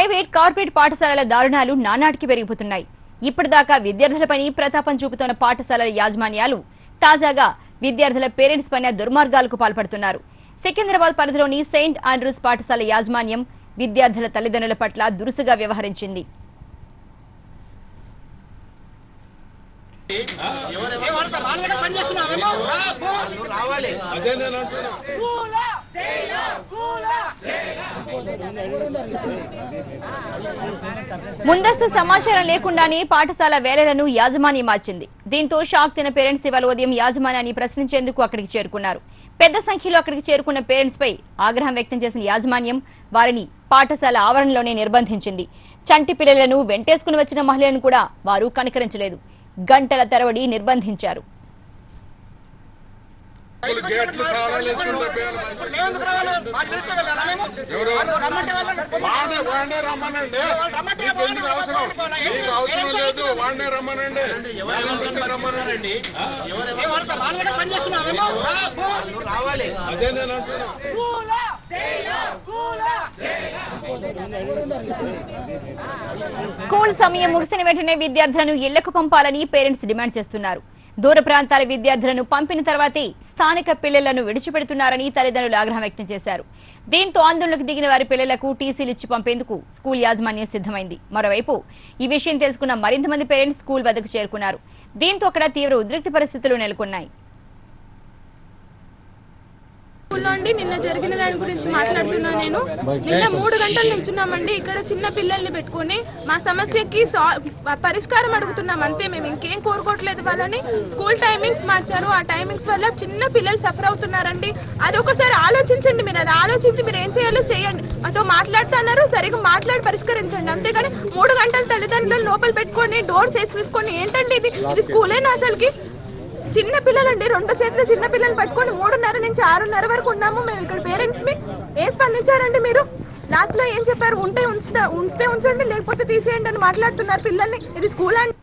Private corporate పాఠశాలల దారుణాలు నానాటికి పెరిగిపోతున్నాయి ఇప్పటిదాకా విద్యార్థులపైన ప్రతాపం చూపుతున్న పాఠశాలల యాజమాన్యాలు తాజాగా విద్యార్థుల పేరెంట్స్ పైన దుర్మార్గాలకు పాల్పడుతున్నారు సికింద్రాబాద్ పరిధిలోని సెయింట్ ఆండ్రూస్ పాఠశాల యాజమాన్యం విద్యార్థుల తల్లిదండ్రుల పట్ల దురుసుగా వ్యవహరించింది అదే నేను అంటున్నా ముందస్తు సమాచారం లేకుండానే పాఠశాల వేళలను యాజమాన్యం మార్చింది దీంతో షాక్ తిన పేరెంట్స్ ఇవాళ ఉదయం యాజమాన్యాన్ని ప్రశ్నించేందుకు అక్కడికి చేరుకున్నారు పెద్ద సంఖ్యలో అక్కడికి చేరుకున్న పేరెంట్స్ పై ఆగ్రహం వ్యక్తం చేసిన యాజమాన్యం వారిని పాఠశాల ఆవరణలోనే నిర్బంధించింది చంటి పిల్లలను వెంటేసుకుని వచ్చిన మహిళలను కూడా వారు కనికరించలేదు గంటల తరబడి నిర్బంధించారు ఇప్పుడు గేట్లు తాళాలు వేసుకుంటే పేర్లు మేమెందుకు రావాలి? వాళ్ళు పిలిస్తే వెళ్ళాలా మేము? ఎవరు? వాళ్ళు రమ్మంటే వెళ్ళాలి. వాడే వాడే రమ్మనండి వాళ్ళు రమ్మంటే మీకు ఎందుకు వాళ్ళు అవసరం పోవాలి. మీకు అవసరం లేదు వాడినే రమ్మనండి ఎందుకు రమ్మనండి ఏ వాళ్ళతో వాళ్ళ దగ్గర పని చేస్తున్నాం మేము? రా, పో. అదే నేను అంటున్నా స్కూల్ సమయం ముగిసిన వెంటనే విద్యార్థులను ఇళ్లకు పంపాలని పేరెంట్స్ డిమాండ్ చేస్తున్నారు దూర ప్రాంతాల విద్యార్థులను పంపిన తర్వాతే స్థానిక పిల్లలను విడిచిపెడుతున్నారని తల్లిదండ్రులు ఆగ్రహం వ్యక్తం చేశారు దీంతో ఆందోళనకు దిగిన వారి పిల్లలకు టీసీలు ఇచ్చి పంపేందుకు స్కూల్ యాజమాన్యం సిద్ధమైంది మరోవైపు ఈ విషయం తెలుసుకున్న మరింత మంది పేరెంట్స్ స్కూల్ వద్దకు చేరుకున్నారు దీంతో అక్కడ తీవ్ర ఉద్రిక్త పరిస్థితులు నెలకొన్నాయి స్కూల్లో అండి నిన్న జరిగిన దాని గురించి మాట్లాడుతున్నా నేను నిన్న మూడు గంటల నుంచున్నామండి ఇక్కడ చిన్న పిల్లల్ని పెట్టుకొని మా సమస్యకి సా- పరిష్కారం అడుగుతున్నాం అంతే మేము ఇంకేం కోరుకోవట్లేదు వాళ్ళని స్కూల్ టైమింగ్స్ మార్చారు ఆ టైమింగ్స్ వల్ల చిన్న పిల్లలు సఫర్ అవుతున్నారండి అది ఒకసారి ఆలోచించండి మీరు అది ఆలోచించి మీరు ఏం చేయాలో చేయండి మాతో మాట్లాడుతున్నారు సరిగా మాట్లాడి పరిష్కరించండి అంతేగాని మూడు గంటల తల్లిదండ్రులను లోపల పెట్టుకొని డోర్స్ వేసి తీసుకొని ఏంటండి ఇది ఇది స్కూలేనా అసలుకి చిన్న పిల్లలండి రెండు చేతులు చిన్న పిల్లలు పట్టుకొని మూడున్నర నుంచి ఆరున్నర వరకు ఉన్నాము మేము ఇక్కడ పేరెంట్స్ మీ ఏం స్పందించారండి మీరు లాస్ట్ లో ఏం చెప్పారు ఉంటే ఉంచుతా ఉంచితే ఉంచండి లేకపోతే తీసేయండి అని మాట్లాడుతున్నారు పిల్లల్ని ఇది స్కూల్ అండి